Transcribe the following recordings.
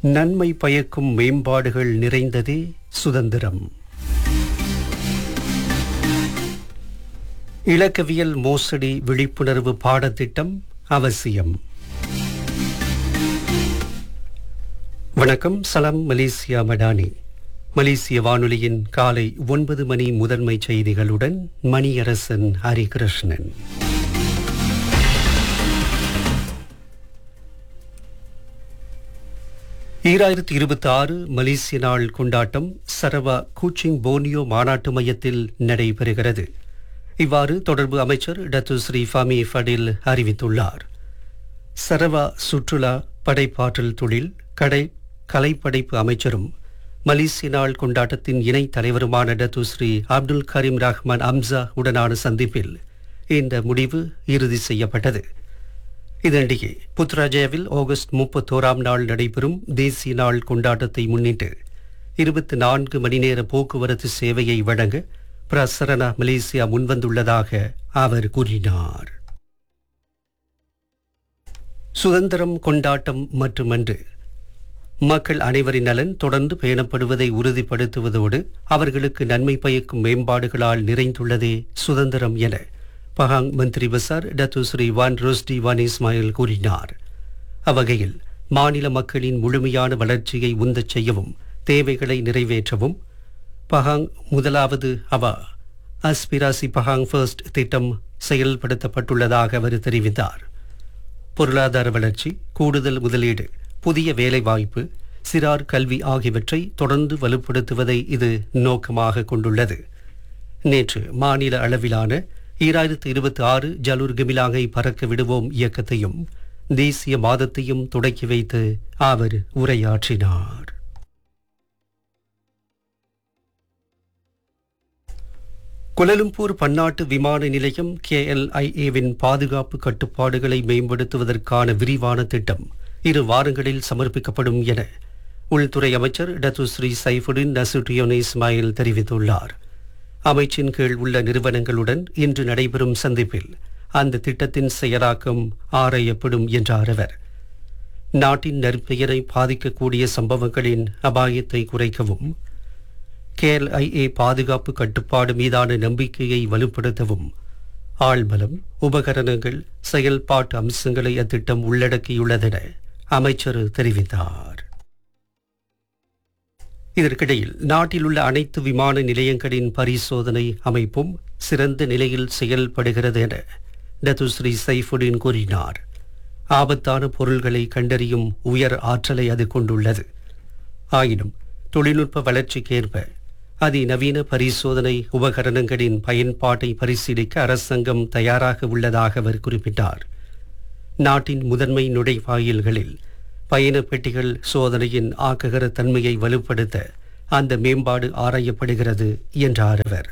நன்மை பயக்கும் மேம்பாடுகள் நிறைந்ததே சுதந்திரம் இலக்கவியல் மோசடி விழிப்புணர்வு பாடத்திட்டம் அவசியம் வணக்கம் சலாம் மலேசியா மடானி மலேசிய வானொலியின் காலை ஒன்பது மணி முதன்மை செய்திகளுடன் மணியரசன் ஹரிகிருஷ்ணன் ஈராயிரத்தி இருபத்தி ஆறு மலேசிய நாள் கொண்டாட்டம் சரவா கூச்சிங் போனியோ மாநாட்டு மையத்தில் நடைபெறுகிறது இவ்வாறு தொடர்பு அமைச்சர் டத்து ஸ்ரீ ஃபமி ஃபடில் அறிவித்துள்ளார் சரவா சுற்றுலா படைப்பாற்றல் தொழில் கடை கலைப்படைப்பு அமைச்சரும் மலேசிய நாள் கொண்டாட்டத்தின் இணை தலைவருமான Datuk Seri Abdul Karim Rahman Hamzah உடனான சந்திப்பில் இந்த முடிவு இறுதி செய்யப்பட்டது இதனிடையே புத்ராஜயாவில் ஆகஸ்ட் முப்பத்தோராம் நாள் நடைபெறும் தேசிய நாள் கொண்டாட்டத்தை முன்னிட்டு இருபத்தி நான்கு மணி நேர போக்குவரத்து சேவையை வழங்க பிரசரணா மலேசியா முன்வந்துள்ளதாக அவர் கூறினார் சுதந்திரம் கொண்டாட்டம் மட்டுமன்று மக்கள் அனைவரின் நலன் தொடர்ந்து பேணப்படுவதை உறுதிப்படுத்துவதோடு அவர்களுக்கு நன்மை பயக்கும் மேம்பாடுகளால் நிறைந்துள்ளதே சுதந்திரம் என Pahang Menteri Besar Datuk Seri Wan Rosdi Wan Ismail கூறினார் அவ்வகையில் மாநில மக்களின் முழுமையான வளர்ச்சியை உந்தச் செய்யவும் தேவைகளை நிறைவேற்றவும் பஹாங் முதலாவது அவா அஸ்பிராசி பஹாங் ஃபர்ஸ்ட் திட்டம் செயல்படுத்தப்பட்டுள்ளதாக அவர் தெரிவித்தார் பொருளாதார வளர்ச்சி கூடுதல் முதலீடு புதிய வேலைவாய்ப்பு சிறார் கல்வி ஆகியவற்றை தொடர்ந்து வலுப்படுத்துவதை இது நோக்கமாக கொண்டுள்ளது நேற்று மாநில அளவிலான ஈராயிரத்து இருபத்தி ஆறு ஜலூர் கமிலாங்கை பறக்க விடுவோம் இயக்கத்தையும் தேசிய மாதத்தையும் தொடக்கி வைத்து அவர் உரையாற்றினார் குலலும்பூர் பன்னாட்டு விமான நிலையம் கேஎல்ஐஏவின் பாதுகாப்பு கட்டுப்பாடுகளை மேம்படுத்துவதற்கான விரிவான திட்டம் இரு வாரங்களில் சமர்ப்பிக்கப்படும் என உள்துறை அமைச்சர் Datuk Seri Saifuddin Nasution Ismail தெரிவித்துள்ளார் அமைச்சின் கீழ் உள்ள நிறுவனங்களுடன் இன்று நடைபெறும் சந்திப்பில் அந்த திட்டத்தின் செயலாக்கம் ஆராயப்படும் என்றார் அவர் நாட்டின் நற்பெயரை பாதிக்கக்கூடிய சம்பவங்களின் அபாயத்தை குறைக்கவும் கேஎல்ஐஏ பாதுகாப்பு கட்டுப்பாடு மீதான நம்பிக்கையை வலுப்படுத்தவும் ஆழ்பலம் உபகரணங்கள் செயல்பாட்டு அம்சங்களை அத்திட்டம் உள்ளடக்கியுள்ளதென அமைச்சர் தெரிவித்தார் இதற்கிடையில் நாட்டில் உள்ள அனைத்து விமான நிலையங்களின் பரிசோதனை அமைப்பும் சிறந்த நிலையில் செயல்படுகிறது என டத்துஸ்ரீ சைஃபுடின் கூறினார் ஆபத்தான பொருள்களை கண்டறியும் உயர் ஆற்றலை அது கொண்டுள்ளது ஆயினும் தொழில்நுட்ப வளர்ச்சிக்கேற்ப அதிநவீன பரிசோதனை உபகரணங்களின் பயன்பாட்டை பரிசீலிக்க அரசாங்கம் தயாராக உள்ளதாக அவர் குறிப்பிட்டார் நாட்டின் முதன்மை நுழைவாயில்களில் பயண பெட்டிகள் சோதனையின் ஆக்ககர தன்மையை வலுப்படுத்த அந்த மேம்பாடு ஆராயப்படுகிறது என்றார் அவர்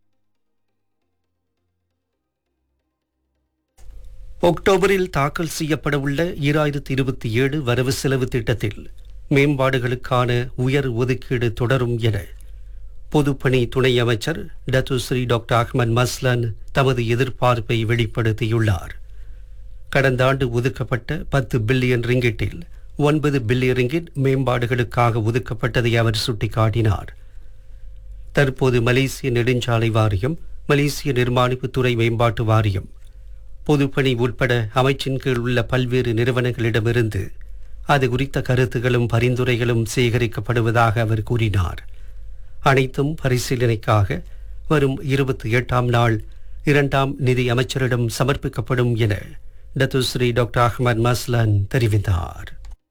அக்டோபரில் தாக்கல் செய்யப்பட உள்ள ஈராயிரத்தி இருபத்தி ஏழு வரவு செலவு திட்டத்தில் மேம்பாடுகளுக்கான உயர் ஒதுக்கீடு தொடரும் என பொதுப்பணி துணை அமைச்சர் Datuk Seri doctor Ahmad Maslan தமது எதிர்பார்ப்பை வெளிப்படுத்தியுள்ளார் கடந்த ஆண்டு ஒதுக்கப்பட்ட பத்து பில்லியன் ரிங்கிட்டில் ஒன்பது பில்லியன் ரிங்கிட் மேம்பாடுகளுக்காக ஒதுக்கப்பட்டதை அவர் சுட்டிக்காட்டினார் தற்போது மலேசிய நெடுஞ்சாலை வாரியம் மலேசிய நிர்மாணிப்புத்துறை மேம்பாட்டு வாரியம் பொதுப்பணி உட்பட அமைச்சின் கீழ் உள்ள பல்வேறு நிறுவனங்களிடமிருந்து அது குறித்த கருத்துகளும் பரிந்துரைகளும் சேகரிக்கப்படுவதாக அவர் கூறினார் அனைத்தும் பரிசீலனைக்காக வரும் இருபத்தி எட்டாம் நாள் இரண்டாம் நிதி அமைச்சரிடம் சமர்ப்பிக்கப்படும் என டத்துஸ்ரீ டாக்டர் அஹ்மத் மஸ்லான் தெரிவித்தார்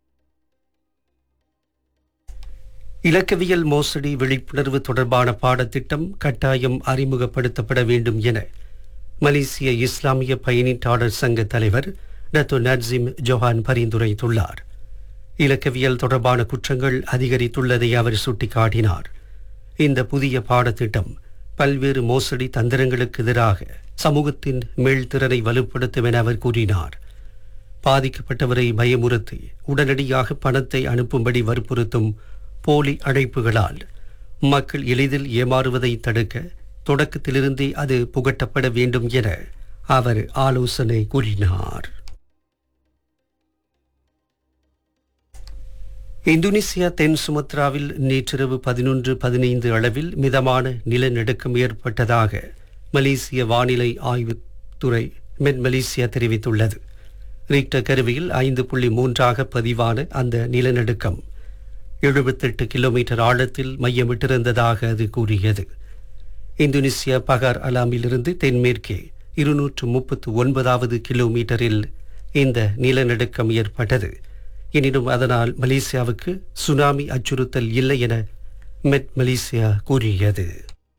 இலக்கவியல் மோசடி விழிப்புணர்வு தொடர்பான பாடத்திட்டம் கட்டாயம் அறிமுகப்படுத்தப்பட வேண்டும் என மலேசிய இஸ்லாமிய பயணீட்டாளர் சங்க தலைவர் டத்து நர்சிம் ஜொஹான் பரிந்துரைத்துள்ளார் இலக்கவியல் தொடர்பான குற்றங்கள் அதிகரித்துள்ளதை அவர் சுட்டிக்காட்டினார் இந்த புதிய பாடத்திட்டம் பல்வேறு மோசடி தந்திரங்களுக்கு எதிராக சமூகத்தின் மேல்திறனை வலுப்படுத்தும் என அவர் கூறினார் பாதிக்கப்பட்டவரை பயமுறுத்தி உடனடியாக பணத்தை அனுப்பும்படி வற்புறுத்தும் போலி அழைப்புகளால் மக்கள் எளிதில் ஏமாறுவதை தடுக்க தொடக்கத்திலிருந்தே அது புகட்டப்பட வேண்டும் என அவர் ஆலோசனை கூறினார் இந்தோனேசியா தென் சுமத்ராவில் நேற்றிரவு பதினொன்று பதினைந்து அளவில் மிதமான நிலநடுக்கம் ஏற்பட்டதாக மலேசிய வானிலை ஆய்வுத்துறை மெட் மலேசியா தெரிவித்துள்ளது ரிக்டர் கருவியில் ஐந்து புள்ளி மூன்றாக பதிவான அந்த நிலநடுக்கம் எழுபத்தெட்டு கிலோமீட்டர் ஆழத்தில் மையமிட்டிருந்ததாக அது கூறியது இந்தோனேசியா பகார் அலாமிலிருந்து தென்மேற்கே இருநூற்று முப்பத்து ஒன்பதாவது கிலோமீட்டரில் இந்த நிலநடுக்கம் ஏற்பட்டது எனினும் அதனால் மலேசியாவுக்கு சுனாமி அச்சுறுத்தல் இல்லை என மெட் மலேசியா கூறியது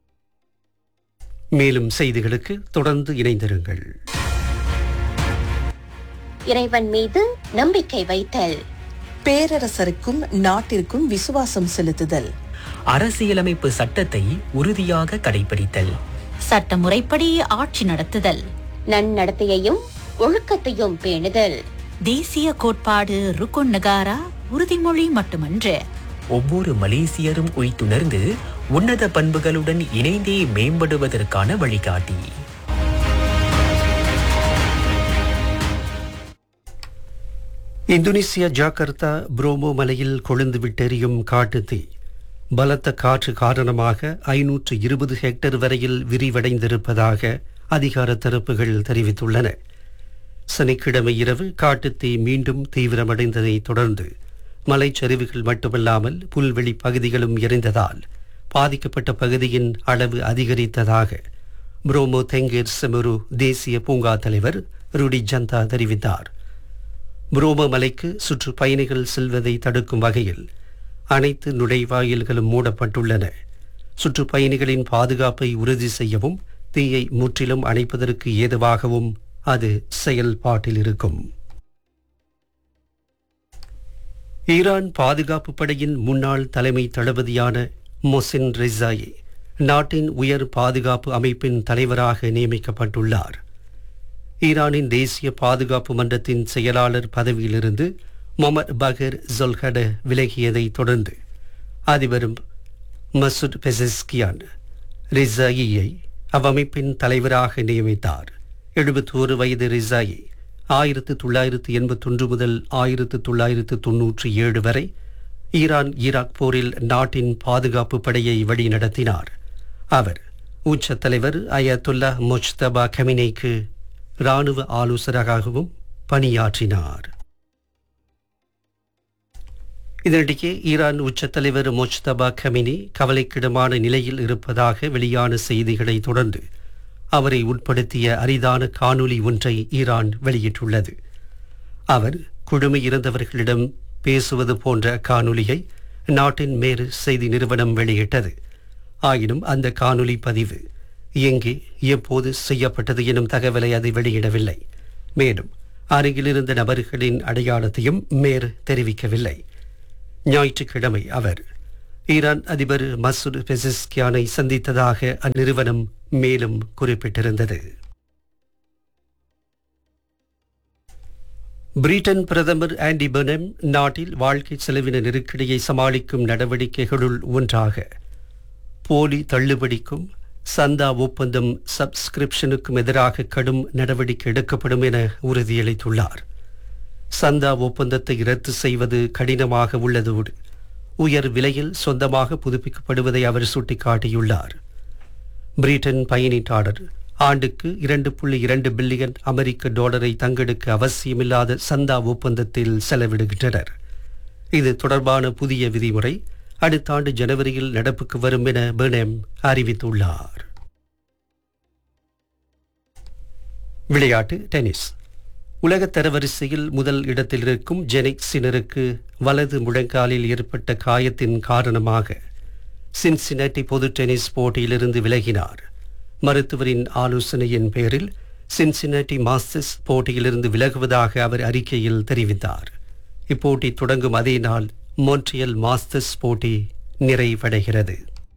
மேலும் செய்திகளுக்கு தொடர்ந்து இணைந்திருங்கள் இறைவன் மீது நம்பிக்கை வைத்தல் பேரரசருக்கும் நாட்டிற்கும் விசுவாசம் செலுத்துதல் அரசியலமைப்பு சட்டத்தை உறுதியாக கடைபிடித்தல் சட்டமுறைப்படி ஆட்சி நடத்துதல் நன்னடத்தையையும் ஒழுக்கத்தையும் பேணுதல் தேசிய கோட்பாடு ருக்குன் நகாரா உறுதிமொழி மட்டுமன்று ஒவ்வொரு மலேசியரும் உய்த்துணர்ந்து உன்னத பண்புகளுடன் இணைந்தே மேம்படுவதற்கான வழிகாட்டி இந்தோனேசியா ஜாகர்த்தா புரோமோ மலையில் கொழுந்து விட்டெறியும் காட்டுத்தீ பலத்த காற்று காரணமாக ஐநூற்று இருபது ஹெக்டேர் வரையில் விரிவடைந்திருப்பதாக அதிகார தரப்புகள் தெரிவித்துள்ளன சனிக்கிழமை இரவு காட்டுத்தீ மீண்டும் தீவிரமடைந்ததை தொடர்ந்து மலைச்சரிவுகள் மட்டுமல்லாமல் புல்வெளி பகுதிகளும் எரிந்ததால் பாதிக்கப்பட்ட பகுதியின் அளவு அதிகரித்ததாக புரோமோ தெங்கேர் செமரு தேசிய பூங்கா தலைவர் ருடி ஜந்தா தெரிவித்தார் புரோம மலைக்கு சுற்றுப்பயணிகள் செல்வதை தடுக்கும் வகையில் அனைத்து நுழைவாயில்களும் மூடப்பட்டுள்ளன சுற்றுப்பயணிகளின் பாதுகாப்பை உறுதி செய்யவும் தீயை முற்றிலும் அணைப்பதற்கு ஏதுவாகவும் அது செயல்பாட்டில் இருக்கும் ஈரான் பாதுகாப்பு படையின் முன்னாள் தலைமை தளபதியான மொசின் ரெசாயி நாட்டின் உயர் பாதுகாப்பு அமைப்பின் தலைவராக நியமிக்கப்பட்டுள்ளார் ஈரானின் தேசிய பாதுகாப்பு மன்றத்தின் செயலாளர் பதவியிலிருந்து மொமர் பகர் ஜொல்ஹட விலகியதை தொடர்ந்து அதிபரும் மசூத் பெசஸ்கியான் ரிசாயியை அவ்வமைப்பின் தலைவராக நியமித்தார் எழுபத்தோரு வயது ரிசாயி ஆயிரத்து தொள்ளாயிரத்து எண்பத்தொன்று முதல் ஆயிரத்து தொள்ளாயிரத்து தொன்னூற்றி ஏழு வரை ஈரான் ஈராக் போரில் நாட்டின் பாதுகாப்பு படையை வழிநடத்தினார் அவர் உச்ச தலைவர் அயத்துல்லா முஜ்தபா கமினேக்கு இராணுவ ஆலோசகராகவும் பணியாற்றினார் இதனிடையே ஈரான் உச்ச தலைவர் முஜ்தபா கமினி கவலைக்கிடமான நிலையில் இருப்பதாக வெளியான செய்திகளை தொடர்ந்து அவரை உட்படுத்திய அரிதான காணொளி ஒன்றை ஈரான் வெளியிட்டுள்ளது அவர் குழுமி இருந்தவர்களிடம் பேசுவது போன்ற காணொளியை நாட்டின் மேறு செய்தி நிறுவனம் வெளியிட்டது ஆயினும் அந்த காணொளி பதிவு எங்கே எப்போது செய்யப்பட்டது எனும் தகவலை அது வெளியிடவில்லை மேலும் அருகிலிருந்த நபர்களின் அடையாளத்தையும் மேர் தெரிவிக்கவில்லை ஞாயிற்றுக்கிழமை அவர் ஈரான் அதிபர் மசூத் பெசிஸ்கியானை சந்தித்ததாக அந்நிறுவனம் மேலும் குறிப்பிட்டிருந்தது பிரிட்டன் பிரதமர் ஆண்டி பெர்னம் நாட்டில் வாழ்க்கை செலவின நெருக்கடியை சமாளிக்கும் நடவடிக்கைகளுள் ஒன்றாக போலி தள்ளுபடிக்கும் சந்தா ஒப்பந்தம் சப்ஸ்கிரிப்ஷனுக்கும் எதிராக கடும் நடவடிக்கை எடுக்கப்படும் என உறுதியளித்துள்ளார் சந்தா ஒப்பந்தத்தை ரத்து செய்வது கடினமாக உள்ளதோடு உயர் விலையில் சொந்தமாக புதுப்பிக்கப்படுவதை அவர் சுட்டிக்காட்டியுள்ளார் பிரிட்டன் பயணீட்டாளர் ஆண்டுக்கு இரண்டு புள்ளி இரண்டு பில்லியன் அமெரிக்க டாலரை தங்களுக்கு அவசியமில்லாத சந்தா ஒப்பந்தத்தில் செலவிடுகின்றனர் இது தொடர்பான புதிய விதிமுறை அடுத்த ஆண்டு ஜனவரியில் நடப்புக்கு வரும் என பெர்னெம் அறிவித்துள்ளார் விளையாட்டு டென்னிஸ் உலக தரவரிசையில் முதல் இடத்தில் இருக்கும் ஜெனிக் சினருக்கு வலது முழங்காலில் ஏற்பட்ட காயத்தின் காரணமாக சின்சினட்டி பொது டென்னிஸ் போட்டியிலிருந்து விலகினார் மருத்துவரின் ஆலோசனையின் பேரில் சின்சினட்டி மாஸ்டர்ஸ் போட்டியிலிருந்து விலகுவதாக அவர் அறிக்கையில் தெரிவித்தார் இப்போட்டி தொடங்கும் அதே நாள் மோன்ட்ரியல் மாஸ்டர்ஸ் போட்டி நிறைவடைகிறது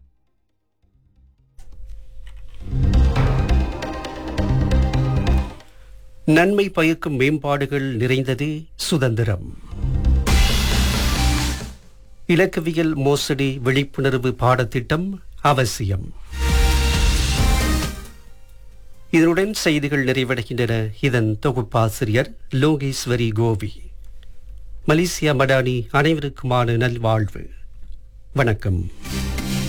நன்மை பயக்கும் மேம்பாடுகள் நிறைந்ததே சுதந்திரம் இலக்கவியல் மோசடி விழிப்புணர்வு பாடத்திட்டம் அவசியம் இதனுடன் செய்திகள் நிறைவடைகின்றன இதன் தொகுப்பாசிரியர் லோகேஸ்வரி கோவி மலேசியா மடானி அனைவருக்குமான நல்வாழ்வு வணக்கம்